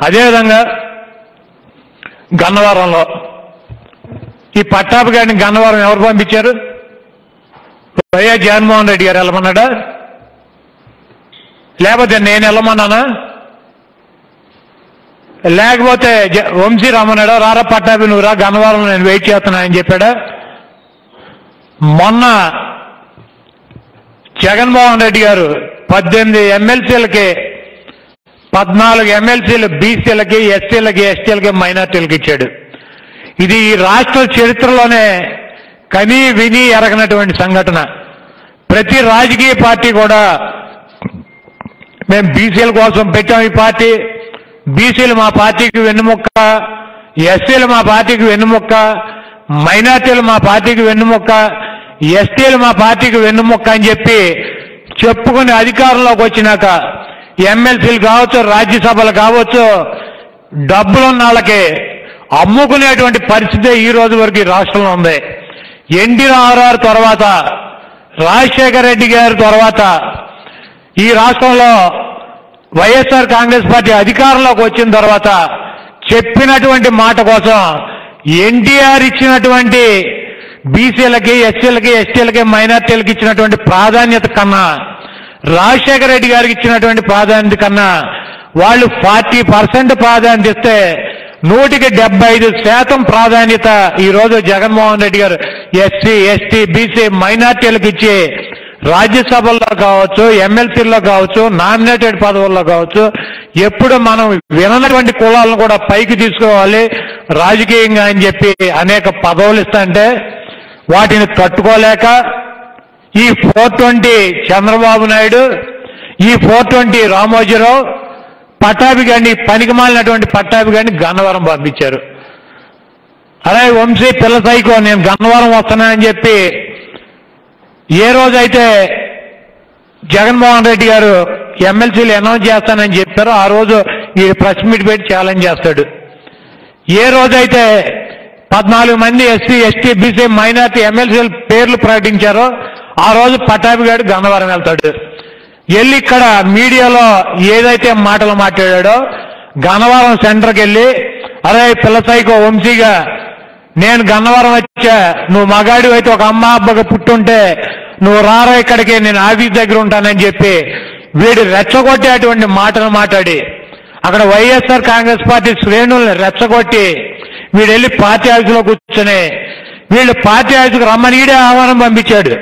అదేవిధంగా గన్నవరంలో ఈ పట్టాభి గారిని గన్నవరం ఎవరు పంపించారు వైఎస్ జగన్మోహన్ రెడ్డి గారు వెళ్ళమన్నాడా లేకపోతే నేను వెళ్ళమన్నానా లేకపోతే జ- వంశీ రమ్మన్నాడా రారా పట్టాభి నువ్వు రా గన్నవరం నేను వెయిట్ చేస్తున్నా అని చెప్పాడా మొన్న జగన్మోహన్ రెడ్డి గారు పద్దెనిమిది ఎమ్మెల్సీలకి పద్నాలుగు ఎమ్మెల్సీలు బీసీలకి ఎస్సీలకి ఎస్టీలకి మైనార్టీలకి ఇచ్చాడు ఇది ఈ రాష్ట్ర చరిత్రలోనే కని విని ఎరగనటువంటి సంఘటన ప్రతి రాజకీయ పార్టీ కూడా మేము బీసీల కోసం పెట్టాం ఈ పార్టీ బీసీలు మా పార్టీకి వెన్నుముక్క ఎస్సీలు మా పార్టీకి వెన్నుముక్క మైనార్టీలు మా పార్టీకి వెన్నుముక్క ఎస్టీలు మా పార్టీకి వెన్నుముక్క అని చెప్పి చెప్పుకుని అధికారంలోకి వచ్చినాక ఎమ్మెల్సీలు కావచ్చు రాజ్యసభలు కావచ్చు డబ్బులున్న వాళ్ళకి అమ్ముకునేటువంటి పరిస్థితి ఈ రోజు వరకు ఈ రాష్ట్రంలో ఉంది ఎన్టీ రామారావు తర్వాత రాజశేఖర రెడ్డి గారి తర్వాత ఈ రాష్ట్రంలో వైఎస్ఆర్ కాంగ్రెస్ పార్టీ అధికారంలోకి వచ్చిన తర్వాత చెప్పినటువంటి మాట కోసం ఎన్టీఆర్ ఇచ్చినటువంటి బీసీలకి ఎస్సీలకి ఎస్టీలకి మైనార్టీలకి ఇచ్చినటువంటి ప్రాధాన్యత కన్నా రాజశేఖర రెడ్డి గారికి ఇచ్చినటువంటి ప్రాధాన్యత కన్నా వాళ్ళు ఫార్టీ పర్సెంట్ ప్రాధాన్యత ఇస్తే నూటికి డెబ్బై ఐదు శాతం ప్రాధాన్యత ఈ రోజు జగన్మోహన్ రెడ్డి గారు ఎస్సీ ఎస్టీ బీసీ మైనార్టీలకు ఇచ్చి రాజ్యసభల్లో కావచ్చు ఎమ్మెల్సీల్లో కావచ్చు నామినేటెడ్ పదవుల్లో కావచ్చు ఎప్పుడు మనం విననటువంటి కులాలను కూడా పైకి తీసుకోవాలి రాజకీయంగా అని చెప్పి అనేక పదవులు ఇస్తాంటే వాటిని తట్టుకోలేక ఈ ఫోర్ ట్వంటీ చంద్రబాబు నాయుడు ఈ ఫోర్ ట్వంటీ రామోజీరావు పట్టాభి గారిని పనికి మాలినటువంటి పట్టాభి గారిని గన్నవరం పంపించారు అరే వంశీ పిల్ల సైకో నేను గన్నవరం వస్తున్నానని చెప్పి ఏ రోజైతే జగన్మోహన్ రెడ్డి గారు ఎమ్మెల్సీలు అనౌన్స్ చేస్తానని చెప్పారో ఆ రోజు ఈ ప్రెస్ మీట్ పెట్టి ఛాలెంజ్ చేస్తాడు ఏ రోజైతే పద్నాలుగు మంది ఎస్సీ ఎస్టీ బీసీ మైనార్టీ ఎమ్మెల్సీల పేర్లు ప్రకటించారో ఆ రోజు పట్టాభి గారు గన్నవరం వెళ్తాడు వెళ్ళి ఇక్కడ మీడియాలో ఏదైతే మాటలు మాట్లాడాడో గన్నవరం సెంటర్కి వెళ్ళి అరే పిల్ల సైకో వంశీగా నేను గన్నవరం వచ్చా నువ్వు మగాడి అయితే ఒక అమ్మ అబ్బగా పుట్టుంటే నువ్వు రారా ఇక్కడికి నేను ఆఫీస్ దగ్గర ఉంటానని చెప్పి వీడు రెచ్చగొట్టేటువంటి మాటలు మాట్లాడి అక్కడ వైఎస్ఆర్ కాంగ్రెస్ పార్టీ శ్రేణుల్ని రెచ్చగొట్టి వీడు వెళ్ళి పార్టీ ఆఫీసులో కూర్చొని వీళ్ళు పార్టీ ఆఫీసుకు రమ్మని ఈడే ఆహ్వానం పంపించాడు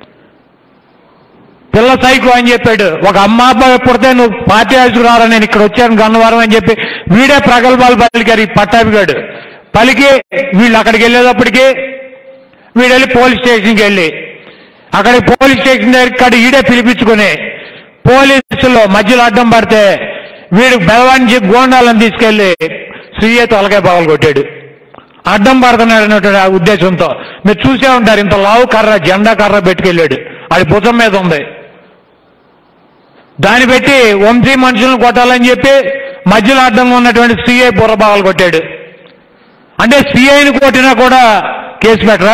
పిల్ల సైకో అని చెప్పాడు ఒక అమ్మ అబ్బాయి పుడితే నువ్వు పార్టీ ఆఫీసుకు రారా నేను ఇక్కడ వచ్చాను గన్నవరం అని చెప్పి వీడే ప్రగల్భాలు పలికారు ఈ పట్టాభిగాడు పలికి వీళ్ళు అక్కడికి వెళ్ళేటప్పటికి వీడు వెళ్ళి పోలీస్ స్టేషన్కి వెళ్ళి అక్కడ పోలీస్ స్టేషన్ దగ్గర ఇక్కడ ఈడే పిలిపించుకుని పోలీసులు మధ్యలో అడ్డం పడితే వీడు బెలవానికి గోండాలను తీసుకెళ్లి సీఏ తొలకాయ పగలు కొట్టాడు అడ్డం పడుతున్నాడు అన్నటువంటి ఆ ఉద్దేశంతో మీరు చూసే ఉంటారు ఇంత లావు కర్ర జెండా కర్ర పెట్టుకెళ్ళాడు అది భుజం మీద ఉంది దాన్ని పెట్టి వంశీ మనుషులను కొట్టాలని చెప్పి మధ్యలో అడ్డంగా ఉన్నటువంటి సిఐ బుర్రబాగలు కొట్టాడు అంటే సిఐని కొట్టినా కూడా కేసు పెట్టరా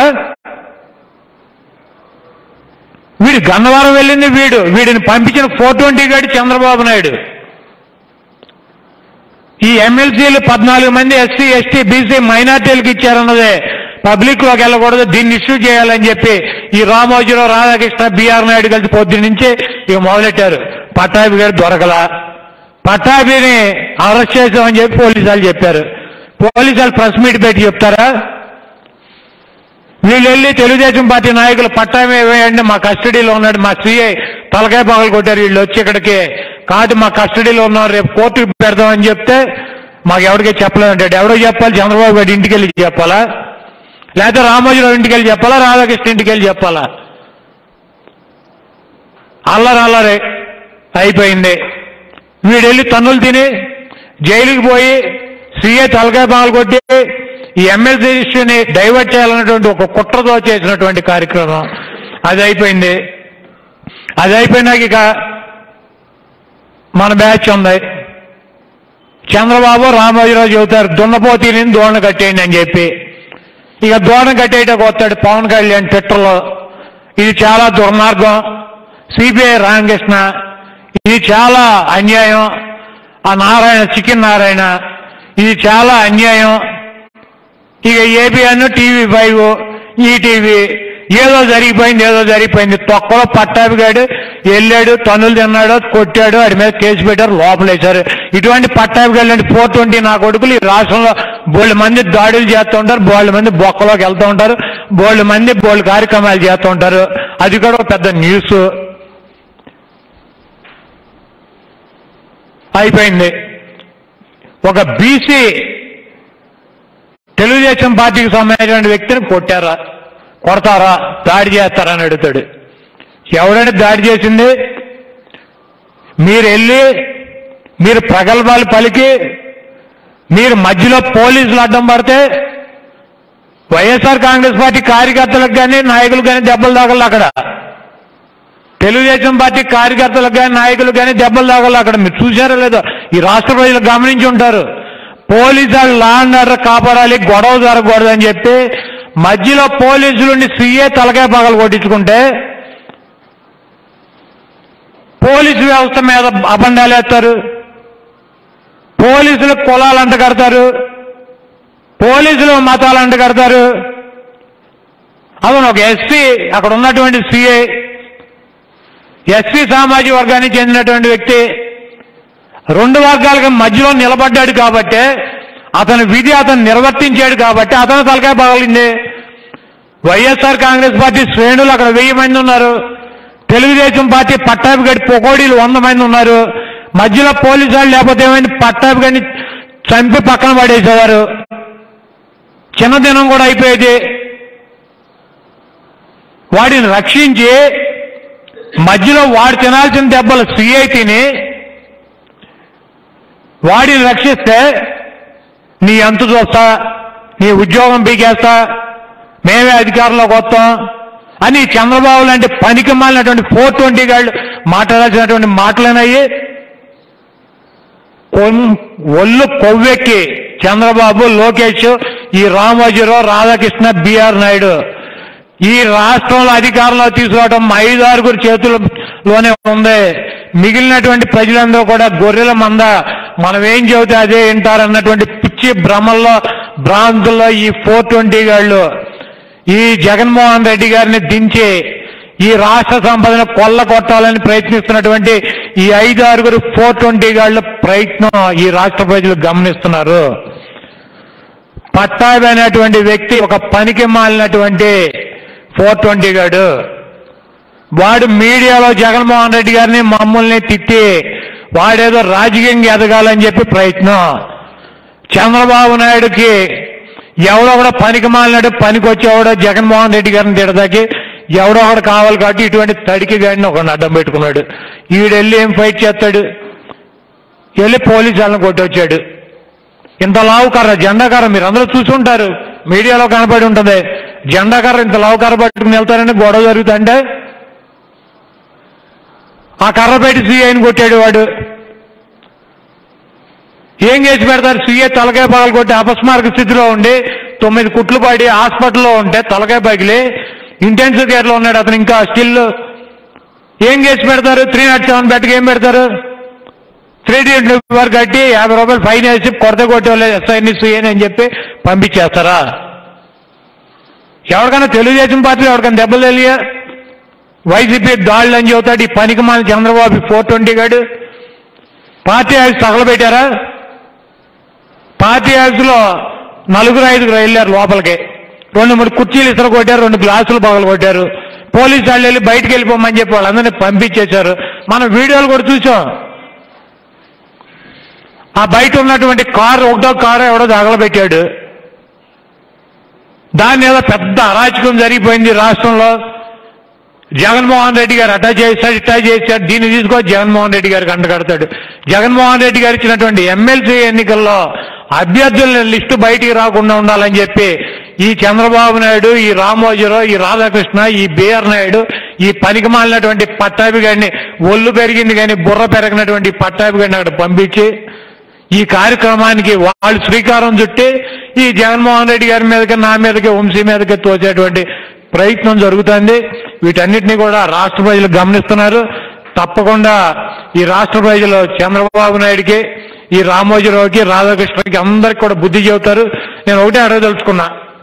వీడు గన్నవరం వెళ్ళింది వీడు వీడిని పంపించిన ఫోర్ ట్వంటీ గాడి చంద్రబాబు నాయుడు ఈ ఎమ్మెల్సీలు పద్నాలుగు మంది ఎస్సీ ఎస్టీ బీసీ మైనార్టీలకు ఇచ్చారన్నదే పబ్లిక్ లోకి వెళ్ళకూడదు దీన్ని ఇష్యూ చేయాలని చెప్పి ఈ రామోజీరావు రాధాకృష్ణ బీఆర్ నాయుడు కలిసి పొద్దు నుంచి ఇక మొదలెట్టారు పట్టాభి గారు దొరకల పట్టాభిని అరెస్ట్ చేసామని చెప్పి పోలీసు వాళ్ళు చెప్పారు పోలీసు వాళ్ళు ప్రెస్ మీట్ పెట్టి చెప్తారా వీళ్ళు వెళ్ళి తెలుగుదేశం పార్టీ నాయకులు పట్టామే వేయండి మా కస్టడీలో ఉన్నాడు మా సీఐ తలకాయ పగలు కొట్టారు వీళ్ళు వచ్చి ఇక్కడికి కాదు మా కస్టడీలో ఉన్నారు రేపు కోర్టుకు పెడదామని చెప్తే మాకు ఎవరికీ చెప్పలేదంటాడు ఎవడో చెప్పాలి చంద్రబాబు గారి ఇంటికి వెళ్ళి చెప్పాలా లేకపోతే రామోజీరావు ఇంటికి వెళ్ళి చెప్పాలా రాధాకృష్ణ ఇంటికి వెళ్ళి చెప్పాలా అల్లరి అల్లరి అయిపోయింది వీడు వెళ్ళి తన్నులు తిని జైలుకి పోయి సీఏ తలకాయ పగలు కొట్టి ఈ ఎమ్మెల్సీ ఇష్యూని డైవర్ట్ చేయాలన్నటువంటి ఒక కుట్రతో చేసినటువంటి కార్యక్రమం అది అయిపోయింది అది అయిపోయినాక ఇక మన బ్యాచ్ ఉంది చంద్రబాబు రామోజీరావు చెబుతారు దున్నపోతీని దోణ కట్టేయండి అని చెప్పి ఇక దోణ కట్టేయటకు వస్తాడు పవన్ కళ్యాణ్ ట్విట్టర్లో ఇది చాలా దుర్మార్గం సిబిఐ రామకృష్ణ ఇది చాలా అన్యాయం ఆ నారాయణ చికెన్ నారాయణ ఇది చాలా అన్యాయం ఇక ఏబిఎన్ టీవీ ఫైవ్ ఈటీవీ ఏదో జరిగిపోయింది ఏదో జరిగిపోయింది తొక్కలో పట్టాభిగాడు వెళ్ళాడు తన్నులు తిన్నాడు కొట్టాడు వాడి మీద కేసు పెట్టారు లోపలేశారు ఇటువంటి పట్టాభిగాడు లాంటి ఫోర్ ట్వంటీ నా కొడుకులు ఈ రాష్ట్రంలో బోళ్ళు మంది దాడులు చేస్తూ ఉంటారు బోళ్ళు మంది బొక్కలోకి వెళ్తూ ఉంటారు బోళ్ళు మంది బోళ్ళు కార్యక్రమాలు చేస్తూ ఉంటారు అది కూడా ఒక పెద్ద న్యూస్ అయిపోయింది ఒక బీసీ తెలుగుదేశం పార్టీకి సంబంధించిన వ్యక్తిని కొట్టారా కొడతారా దాడి చేస్తారా అని అడుగుతాడు ఎవరైనా దాడి చేసింది మీరు వెళ్ళి మీరు ప్రగల్భాలు పలికి మీరు మధ్యలో పోలీసులు అడ్డం పడితే వైఎస్ఆర్ కాంగ్రెస్ పార్టీ కార్యకర్తలకు కానీ నాయకులకు కానీ దెబ్బలు తాగలు అక్కడ తెలుగుదేశం పార్టీ కార్యకర్తలకు కానీ నాయకులకు కానీ దెబ్బలు తాగలు అక్కడ మీరు చూసారో లేదో ఈ రాష్ట్ర ప్రజలు గమనించి ఉంటారు పోలీసు వాళ్ళు లా అండ్ ఆర్డర్ కాపాడాలి గొడవ జరగకూడదు అని చెప్పి మధ్యలో పోలీసులుండి సీఏ తలకాయ పగలు కొట్టించుకుంటే పోలీసు వ్యవస్థ మీద అబండాలు వేస్తారు పోలీసులు కులాలు అంట కడతారు పోలీసులు మతాలు అంట కడతారు అవును ఒక ఎస్సీ అక్కడ ఉన్నటువంటి సిఐ ఎస్సీ సామాజిక వర్గానికి చెందినటువంటి వ్యక్తి రెండు వర్గాలకు మధ్యలో నిలబడ్డాడు కాబట్టి అతని విధి అతను నిర్వర్తించాడు కాబట్టి అతను తలకాయ పగలింది వైఎస్ఆర్ కాంగ్రెస్ పార్టీ శ్రేణులు అక్కడ వెయ్యి మంది ఉన్నారు తెలుగుదేశం పార్టీ పట్టాభిగడి పొకోడీలు వంద మంది ఉన్నారు మధ్యలో పోలీసు వాళ్ళు లేకపోతే ఏమైంది పట్టాభిగడిని చంపి పక్కన పడేసేవారు చిన్నదినం కూడా అయిపోయేది వాడిని రక్షించి మధ్యలో వాడు తినాల్సిన దెబ్బలు సిఐ తిని వాడిని రక్షిస్తే నీ ఎంత చూస్తా నీ ఉద్యోగం పీకేస్తా మేమే అధికారంలోకి వస్తాం అని చంద్రబాబు లాంటి పనికి మాలినటువంటి ఫోర్ ట్వంటీ గాళ్ళు మాట్లాడాల్సినటువంటి మాటలేనయ్యి కొన్- ఒళ్ళు కొవ్వెక్కి చంద్రబాబు లోకేష్ ఈ రామోజీరావు రాధాకృష్ణ బిఆర్ నాయుడు ఈ రాష్ట్రంలో అధికారంలో తీసుకోవడం మా ఐదు ఆరుగురు చేతుల్లోనే ఉంది మిగిలినటువంటి ప్రజలందరూ కూడా గొర్రెల మంద మనం ఏం చెబితే అదే వింటారన్నటువంటి పిచ్చి భ్రమల్లో భ్రాంతుల్లో ఈ ఫోర్ ట్వంటీ గాళ్ళు ఈ జగన్మోహన్ రెడ్డి గారిని దించి ఈ రాష్ట్ర సంపదను కొల్ల కొట్టాలని ప్రయత్నిస్తున్నటువంటి ఈ ఐదు ఆరుగురు ఫోర్ ట్వంటీ గాళ్ళ ప్రయత్నం ఈ రాష్ట్ర ప్రజలు గమనిస్తున్నారు పట్టాభి అనేటువంటి వ్యక్తి ఒక పనికి మాలినటువంటి ఫోర్ ట్వంటీ గాడు వాడు మీడియాలో జగన్మోహన్ రెడ్డి గారిని మమ్మల్ని తిట్టి వాడేదో రాజకీయంగా ఎదగాలని చెప్పి ప్రయత్నం చంద్రబాబు నాయుడుకి ఎవడో కూడా పనికి మాలినాడు పనికి వచ్చేవాడో జగన్మోహన్ రెడ్డి గారిని తిడదాకి ఎవడో ఒకడు కావాలి కాబట్టి ఇటువంటి తడికి గాడిని ఒకడిని అడ్డం పెట్టుకున్నాడు ఈడెళ్ళి ఏం ఫైట్ చేస్తాడు వెళ్ళి పోలీసు వాళ్ళని కొట్టొచ్చాడు ఇంత లావు కర్ర జెండా కర్ర మీరు అందరూ చూసుంటారు మీడియాలో కనపడి ఉంటుంది జెండా కర్ర ఇంత లావు కర్ర పట్టుకుని వెళ్తారని గొడవ జరుగుతుంటే ఆ కర్ర పెట్టి సీఐని కొట్టాడు వాడు ఏం చేసి పెడతారు సీఏ తలకాయ పగలు కొట్టి అపస్మారక స్థితిలో ఉండి తొమ్మిది కుట్లు పడి హాస్పిటల్లో ఉంటే తలకాయ పగిలి ఇంటెన్సివ్ కేర్లో ఉన్నాడు అతను ఇంకా స్టిల్ ఏం చేసి పెడతారు త్రీ నాట్ సెవెన్ బెడ్కి ఏం పెడతారు త్రీ డి వరకు కట్టి యాభై రూపాయలు ఫైన్ వేసి కొరత కొట్టేవాళ్ళు ఎస్ఐని సీఎని అని చెప్పి పంపించేస్తారా ఎవరికైనా తెలుగుదేశం పార్టీ ఎవరికైనా దెబ్బలు తెలియ వైసీపీ దాడులు అని చెబుతాడు ఈ పనికి మాల చంద్రబాబు ఫోర్ ట్వంటీ గాడు పార్టీ ఆఫీస్ తగలబెట్టారా పార్టీ ఆఫీసులో నలుగురు ఐదుగురు వెళ్ళారు లోపలికి రెండు మూడు కుర్చీలు ఇతర కొట్టారు రెండు గ్లాసులు పగలు కొట్టారు పోలీసు వాళ్ళు వెళ్ళి బయటికి వెళ్ళిపోమని చెప్పి వాళ్ళందరినీ పంపించేశారు మనం వీడియోలు కూడా చూసాం ఆ బయట ఉన్నటువంటి కారు ఒకటో కారు ఎవడో తగలబెట్టాడు దాని ఏదో పెద్ద అరాచకం జరిగిపోయింది రాష్ట్రంలో జగన్మోహన్ రెడ్డి గారు అటా చేశాడు ఇటా చేశాడు దీన్ని తీసుకొని జగన్మోహన్ రెడ్డి గారికి అంటగడతాడు జగన్మోహన్ రెడ్డి గారు ఇచ్చినటువంటి ఎమ్మెల్సీ ఎన్నికల్లో అభ్యర్థుల లిస్టు బయటికి రాకుండా ఉండాలని చెప్పి ఈ చంద్రబాబు నాయుడు ఈ రామోజీరావు ఈ రాధాకృష్ణ ఈ బిఆర్ నాయుడు ఈ పనికి మాలినటువంటి పట్టాభి గారిని ఒళ్ళు పెరిగింది కానీ బుర్ర పెరగినటువంటి పట్టాభి గారిని అక్కడ పంపించి ఈ కార్యక్రమానికి వాళ్ళు శ్రీకారం చుట్టి ఈ జగన్మోహన్ రెడ్డి గారి మీదకి నా మీదకి వంశీ మీదకి తోచేటువంటి ప్రయత్నం జరుగుతుంది వీటన్నిటిని కూడా రాష్ట్ర ప్రజలు గమనిస్తున్నారు తప్పకుండా ఈ రాష్ట్ర ప్రజలు చంద్రబాబు నాయుడికి ఈ రామోజీరావుకి రాధాకృష్ణకి అందరికి కూడా బుద్ధి చెబుతారు నేను ఒకటే అడగదలుచుకున్నా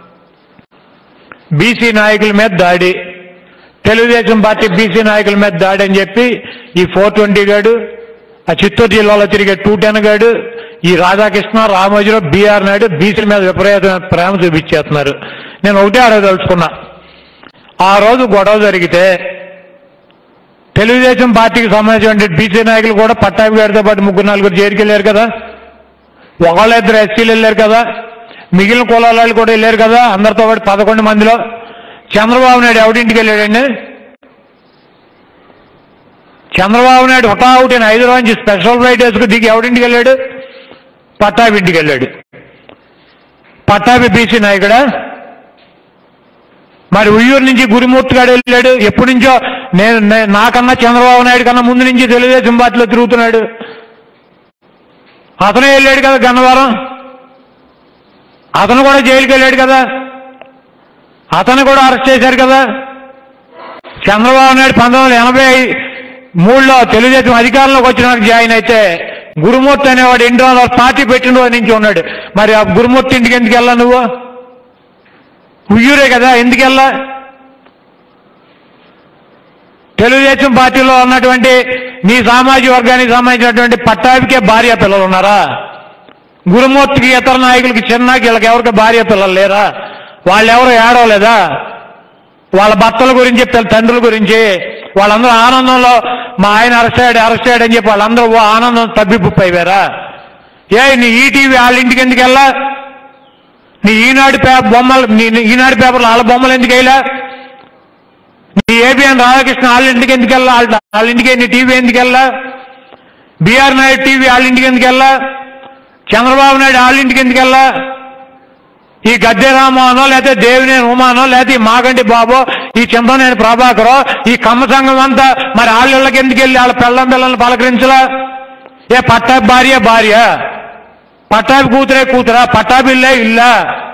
బీసీ నాయకుల మీద దాడి తెలుగుదేశం పార్టీ బీసీ నాయకుల మీద దాడి అని చెప్పి ఈ ఫోర్ ట్వంటీ గాడు ఆ చిత్తూరు జిల్లాలో తిరిగే టూ టెన్ గాడు ఈ రాధాకృష్ణ రామోజీరావు బీఆర్ నాయుడు బీసీల మీద విపరీతమైన ప్రేమ చూపించేస్తున్నారు నేను ఒకటే అడగదలుచుకున్నా ఆ రోజు గొడవ జరిగితే తెలుగుదేశం పార్టీకి సంబంధించిన బీసీ నాయకులు కూడా పట్టాభి గారితో పాటు ముగ్గురు నలుగురు జైలుకి వెళ్ళారు కదా ఒకళ్ళిద్దరు ఎస్సీలు వెళ్ళారు కదా మిగిలిన కులాల వాళ్ళు కూడా వెళ్ళారు కదా అందరితో పాటు పదకొండు మందిలో చంద్రబాబు నాయుడు ఎవడింటికి వెళ్ళాడండి చంద్రబాబు నాయుడు హుటాహుటిన హైదరాబాద్ నుంచి స్పెషల్ ఫ్లైట్ వేసుకుని దిగి ఎవడింటికి వెళ్ళాడు పట్టాభి ఇంటికి వెళ్ళాడు పట్టాభి బీసీ నాయకుడా మరి ఉయ్యూరు నుంచి గురుమూర్తి గారు వెళ్ళాడు ఎప్పటి నుంచో నేను నే- నాకన్నా చంద్రబాబు నాయుడు కన్నా ముందు నుంచి తెలుగుదేశం పార్టీలో తిరుగుతున్నాడు అతనే వెళ్ళాడు కదా గన్నవరం అతను కూడా జైలుకి వెళ్ళాడు కదా అతను కూడా అరెస్ట్ చేశారు కదా చంద్రబాబు నాయుడు పంతొమ్మిది వందల ఎనభై మూడులో తెలుగుదేశం అధికారంలోకి వచ్చినాక జాయిన్ అయితే గురుమూర్తి అనేవాడు ఎన్ని రోజులు పార్టీ పెట్టిన రోజు నుంచి ఉన్నాడు మరి ఆ గురుమూర్తి ఇంటికి ఎందుకు వెళ్ళా నువ్వు ఉయ్యూరే కదా ఎందుకు వెళ్ళా తెలుగుదేశం పార్టీలో ఉన్నటువంటి నీ సామాజిక వర్గానికి సంబంధించినటువంటి పట్టాభికే భార్య పిల్లలు ఉన్నారా గురుమూర్తికి ఇతర నాయకులకి చిన్నకి వీళ్ళకి ఎవరికి భార్య పిల్లలు లేరా వాళ్ళెవరు ఏడవలేదా వాళ్ళ భర్తల గురించి వీళ్ళ తండ్రుల గురించి వాళ్ళందరూ ఆనందంలో మా ఆయన అరెస్ట్ అయ్యాడు అరెస్ట్ అయ్యాడు అని చెప్పి వాళ్ళందరూ ఓ ఆనందం తబ్బిబ్బు అయిపోయారా ఏ నీ ఈటీవీ వాళ్ళ ఇంటికి ఎందుకు వెళ్ళా నీ ఈనాడు పేపర్ బొమ్మలు నీ నీ ఈనాడు పేపర్లో వాళ్ళ బొమ్మలు ఎందుకు వేయలే నీ ఏబిఎన్ రాధాకృష్ణ వాళ్ళ ఇంటికి ఎందుకు వెళ్ళా వాళ్ళ వాళ్ళ ఇంటికి నీ టీవీ ఎందుకు వెళ్ళా బీఆర్ నాయుడు టీవీ వాళ్ళ ఇంటికి ఎందుకు వెళ్ళా చంద్రబాబు నాయుడు వాళ్ళ ఇంటికి ఎందుకు వెళ్ళా ఈ గద్దె రామోహనో లేకపోతే దేవినేని ఉమానో లేకపోతే ఈ మాగంటి బాబో ఈ చింతనేని ప్రభాకరో ఈ కమ్మ సంఘం అంతా మరి వాళ్ళ ఇళ్ళకి ఎందుకు వెళ్ళి వాళ్ళ పిల్లం పిల్లల్ని పలకరించలా ఏ పట్టాభి భార్య భార్య పట్టాభి కూతురే కూతురా పట్టాభి ఇల్లే ఇల్లా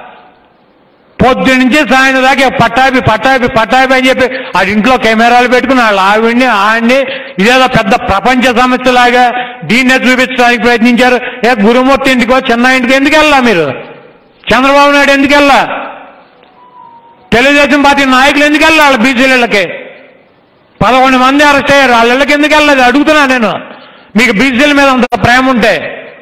పొద్దు నుంచి సాయంత్రం దాకా పట్టాభి పట్టాభి పట్టాభి అని చెప్పి ఆ ఇంట్లో కెమెరాలు పెట్టుకుని వాళ్ళ ఆవిడ్ని ఆడిని ఇదేదో పెద్ద ప్రపంచ సమస్యలాగా దీన్నే చూపించడానికి ప్రయత్నించారు ఏ గురుమూర్తి ఇంటికో చిన్న ఇంటికి ఎందుకు వెళ్ళా మీరు చంద్రబాబు నాయుడు ఎందుకు వెళ్ళా తెలుగుదేశం పార్టీ నాయకులు ఎందుకు వెళ్ళాలి బీసీలకి పదకొండు మంది అరెస్ట్ అయ్యారు వాళ్ళ ఇళ్ళకి ఎందుకు వెళ్ళలేదు అడుగుతున్నా నేను మీకు బీసీల మీద అంత ప్రేమ ఉంటే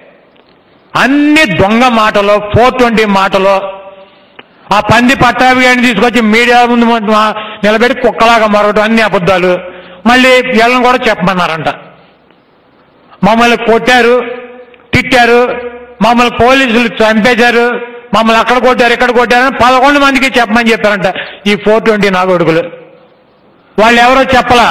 అన్ని దొంగ మాటలు ఫోర్ ట్వంటీ మాటలు ఆ పంది పట్టాభి గారిని తీసుకొచ్చి మీడియా ముందు మా- నిలబెట్టి కుక్కలాగా మరొకటి అన్ని అబద్ధాలు మళ్ళీ వీళ్ళని కూడా చెప్పమన్నారంట మమ్మల్ని కొట్టారు తిట్టారు మమ్మల్ని పోలీసులు చంపేశారు మమ్మల్ని అక్కడ కొట్టారు ఇక్కడ కొట్టారు అని పదకొండు మందికి చెప్పమని చెప్పారంట ఈ ఫోర్ ట్వంటీ నాగొడుకులు వాళ్ళు ఎవరో చెప్పలా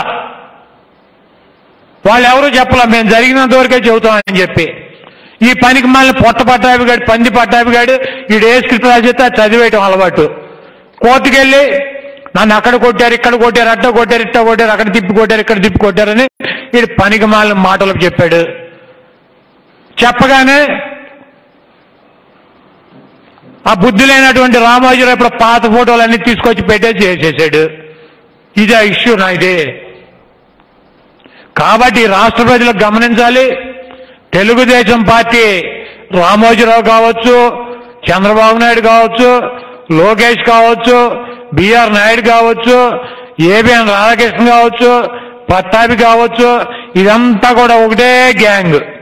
వాళ్ళు ఎవరూ చెప్పలా మేము జరిగినంత వరకే చెబుతామని చెప్పి ఈ పనికి మళ్ళీ పొట్ట పట్టాభిగాడు పంది పట్టాభిగాడు వీడు ఏ స్క్రిప్ట్ రాసిస్తే అది చదివేయటం అలవాటు కోర్టుకెళ్ళి నన్ను అక్కడ కొట్టారు ఇక్కడ కొట్టారు అట్ట కొట్టారు ఇట్ట కొట్టారు అక్కడ తిప్పి కొట్టారు ఇక్కడ తిప్పి కొట్టారని వీడు పనికి మాలిన మాటలు చెప్పాడు చెప్పగానే ఆ బుద్ధి లేనటువంటి రామోజీరావు ఇప్పుడు పాత ఫోటోలన్నీ తీసుకొచ్చి పెట్టేసి చేసేసాడు ఇది ఆ ఇష్యూ నా ఇది కాబట్టి ఈ రాష్ట్ర ప్రజలు గమనించాలి తెలుగుదేశం పార్టీ రామోజీరావు కావచ్చు చంద్రబాబు నాయుడు కావచ్చు లోకేష్ కావచ్చు బిఆర్ నాయుడు కావచ్చు ఏబిఎన్ రాధాకృష్ణ కావచ్చు పట్టాభి కావచ్చు ఇదంతా కూడా ఒకటే గ్యాంగ్